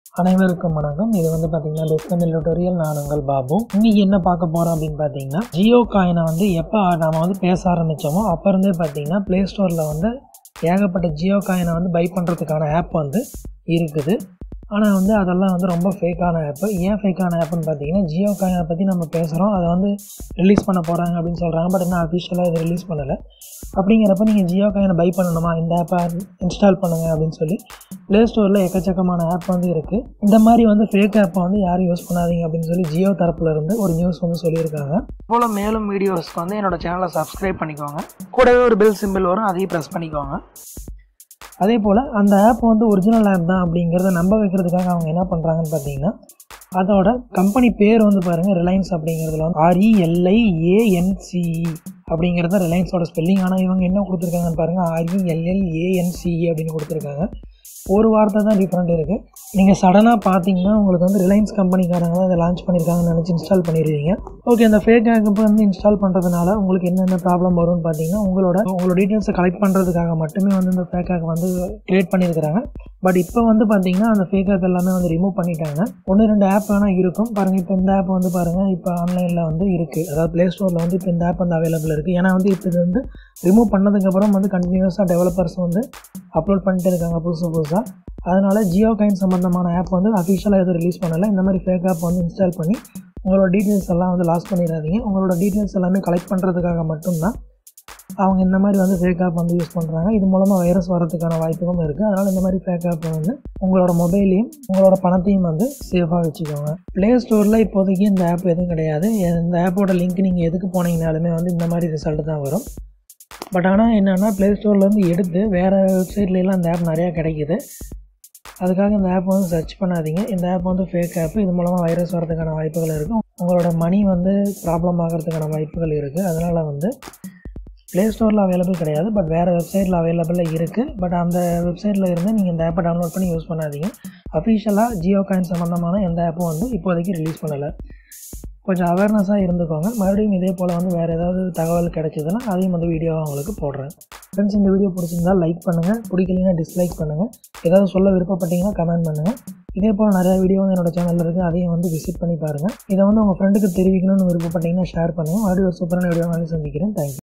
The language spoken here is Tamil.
அனைவருக்கும் வணக்கம் இது வந்து பார்த்தீங்கன்னா டிஸ்கமில் டுட்டோரியல் நான் உங்கள் பாபு இன்னைக்கு என்ன பார்க்க போகிறோம் அப்படின்னு பார்த்தீங்கன்னா ஜியோ காயினை வந்து எப்போ நாம வந்து பேச ஆரம்பித்தோமோ அப்போ இருந்தே பார்த்தீங்கன்னா ப்ளே ஸ்டோரில் வந்து ஏகப்பட்ட ஜியோ காயினை வந்து பை பண்ணுறதுக்கான ஆப் வந்து இருக்குது ஆனால் வந்து அதெல்லாம் வந்து ரொம்ப ஃபேக்கான ஆப்பு ஏன் ஃபேக்கான ஆப்புன்னு பார்த்தீங்கன்னா ஜியோ காயினை பற்றி நம்ம பேசுகிறோம் அதை வந்து ரிலீஸ் பண்ண போகிறாங்க அப்படின்னு சொல்கிறாங்க பட் இன்னும் அஃபிஷியலாக இது ரிலீஸ் பண்ணலை அப்படிங்கிறப்ப நீங்கள் ஜியோ காயினை பை பண்ணணுமா இந்த ஆப்பை இன்ஸ்டால் பண்ணுங்கள் அப்படின்னு சொல்லி ப்ளே ஸ்டோரில் எக்கச்சக்கமான ஆப் வந்து இருக்குது இந்த மாதிரி வந்து ஃபேக் ஆப்பை வந்து யாரும் யூஸ் பண்ணாதீங்க அப்படின்னு சொல்லி ஜியோ தரப்புல இருந்து ஒரு நியூஸ் வந்து சொல்லியிருக்காங்க போல் மேலும் வீடியோஸ்க்கு வந்து என்னோட சேனலை சப்ஸ்கிரைப் பண்ணிக்கோங்க கூடவே ஒரு பெல் சிம்பிள் வரும் அதையும் ப்ரெஸ் பண்ணிக்கோங்க அதே போல் அந்த ஆப் வந்து ஒரிஜினல் ஆப் தான் அப்படிங்கிறத நம்ப வைக்கிறதுக்காக அவங்க என்ன பண்ணுறாங்கன்னு பார்த்தீங்கன்னா அதோட கம்பெனி பேர் வந்து பாருங்கள் ரிலையன்ஸ் அப்படிங்கிறதுல வந்து ஆர்இஎல்ஐஏஎன்சிஇ அப்படிங்கிறது ரிலையன்ஸோட ஸ்பெல்லிங் ஆனால் இவங்க என்ன கொடுத்துருக்காங்கன்னு பாருங்கள் ஆர்இஎல்எல்ஏஎன்சிஇ அப்படின்னு கொடுத்துருக்காங்க ஒரு வார்த்தை தான் டிஃப்ரெண்ட் இருக்குது நீங்கள் சடனாக பார்த்தீங்கன்னா உங்களுக்கு வந்து ரிலையன்ஸ் கம்பெனிக்காரங்க தான் இதை லான்ச் பண்ணியிருக்காங்கன்னு நினச்சி இன்ஸ்டால் பண்ணிடுவீங்க ஓகே அந்த ஃபேக் ஆப் வந்து இன்ஸ்டால் பண்ணுறதுனால உங்களுக்கு என்னென்ன ப்ராப்ளம் வரும்னு பார்த்தீங்கன்னா உங்களோட உங்களோட டீட்டெயில்ஸை கலெக்ட் பண்ணுறதுக்காக மட்டுமே வந்து இந்த ஃபேக் ஆப் வந்து க்ரியேட் பண்ணியிருக்கிறாங்க பட் இப்போ வந்து பார்த்தீங்கன்னா அந்த ஃபேக் ஆப் எல்லாமே வந்து ரிமூவ் பண்ணிட்டாங்க ஒன்று ரெண்டு ஆப் வேணால் இருக்கும் பாருங்கள் இப்போ இந்த ஆப் வந்து பாருங்கள் இப்போ ஆன்லைனில் வந்து இருக்குது அதாவது ப்ளே ஸ்டோரில் வந்து இப்போ இந்த ஆப் வந்து அவைலபிள் இருக்குது ஏன்னா வந்து இப்போ இது வந்து ரிமூவ் பண்ணதுக்கப்புறம் வந்து கண்டினியூஸாக டெவலப்பர்ஸ் வந்து அப்லோட் பண்ணிட்டு இருக்காங்க புதுசு புதுசாக அதனால் ஜியோ காயின் சம்மந்தமான ஆப் வந்து அஃபிஷியலாக எதுவும் ரிலீஸ் பண்ணலை இந்த மாதிரி ஃபேக் ஆப் வந்து இன்ஸ்டால் பண்ணி உங்களோட டீட்டெயில்ஸ் எல்லாம் வந்து லாஸ் பண்ணிடாதீங்க உங்களோட டீட்டெயில்ஸ் எல்லாமே கலெக்ட் பண்ணுறதுக்காக மட்டும்தான் அவங்க இந்த மாதிரி வந்து ஃபேக் ஆப் வந்து யூஸ் பண்ணுறாங்க இது மூலமாக வைரஸ் வரதுக்கான வாய்ப்புகளும் இருக்குது அதனால் இந்த மாதிரி ஃபேக் ஆப் வந்து உங்களோட மொபைலையும் உங்களோட பணத்தையும் வந்து சேஃபாக வச்சுக்கோங்க ப்ளே ஸ்டோரில் இப்போதைக்கு இந்த ஆப் எதுவும் கிடையாது இந்த ஆப்போட லிங்க் நீங்கள் எதுக்கு போனீங்கனாலுமே வந்து இந்த மாதிரி ரிசல்ட் தான் வரும் பட் ஆனால் என்னென்னா ப்ளே ஸ்டோர்லேருந்து எடுத்து வேறு வெப்சைட்லலாம் இந்த ஆப் நிறையா கிடைக்கிது அதுக்காக இந்த ஆப் வந்து சர்ச் பண்ணாதீங்க இந்த ஆப் வந்து ஃபேக் ஆப் இது மூலமாக வைரஸ் வரதுக்கான வாய்ப்புகள் இருக்குது உங்களோட மணி வந்து ப்ராப்ளம் ஆகிறதுக்கான வாய்ப்புகள் இருக்குது அதனால் வந்து ப்ளே ஸ்டோரில் அவைலபிள் கிடையாது பட் வேறு வெப்சைட்டில் அவைலபிளாக இருக்குது பட் அந்த வெப்சைட்டில் இருந்து நீங்கள் இந்த ஆப்பை டவுன்லோட் பண்ணி யூஸ் பண்ணாதீங்க அஃபிஷியலாக ஜியோ காயின் சம்மந்தமான எந்த ஆப்பும் வந்து இப்போதைக்கு ரிலீஸ் பண்ணலை கொஞ்சம் அவேர்னஸாக இருந்துக்கோங்க மறுபடியும் இதே போல் வந்து வேறு ஏதாவது தகவல் கிடைச்சதுன்னா அதையும் வந்து வீடியோவாக உங்களுக்கு போடுறேன் ஃப்ரெண்ட்ஸ் இந்த வீடியோ பிடிச்சிருந்தால் லைக் பண்ணுங்கள் பிடிக்கலைன்னா டிஸ்லைக் பண்ணுங்கள் ஏதாவது சொல்ல விருப்பப்பட்டீங்கன்னா கமெண்ட் பண்ணுங்கள் இதே போல் நிறைய வீடியோ வந்து என்னோட சேனலில் இருக்குது அதையும் வந்து விசிட் பண்ணி பாருங்கள் இதை வந்து உங்கள் ஃப்ரெண்டுக்கு தெரிவிக்கணும்னு விருப்பப்பட்டீங்கன்னா ஷேர் பண்ணுங்கள் மறுபடியும் ஒரு சூப்பரான வீடியோ நாளைக்கு சந்திக்கிறேன் தேங்க்யூ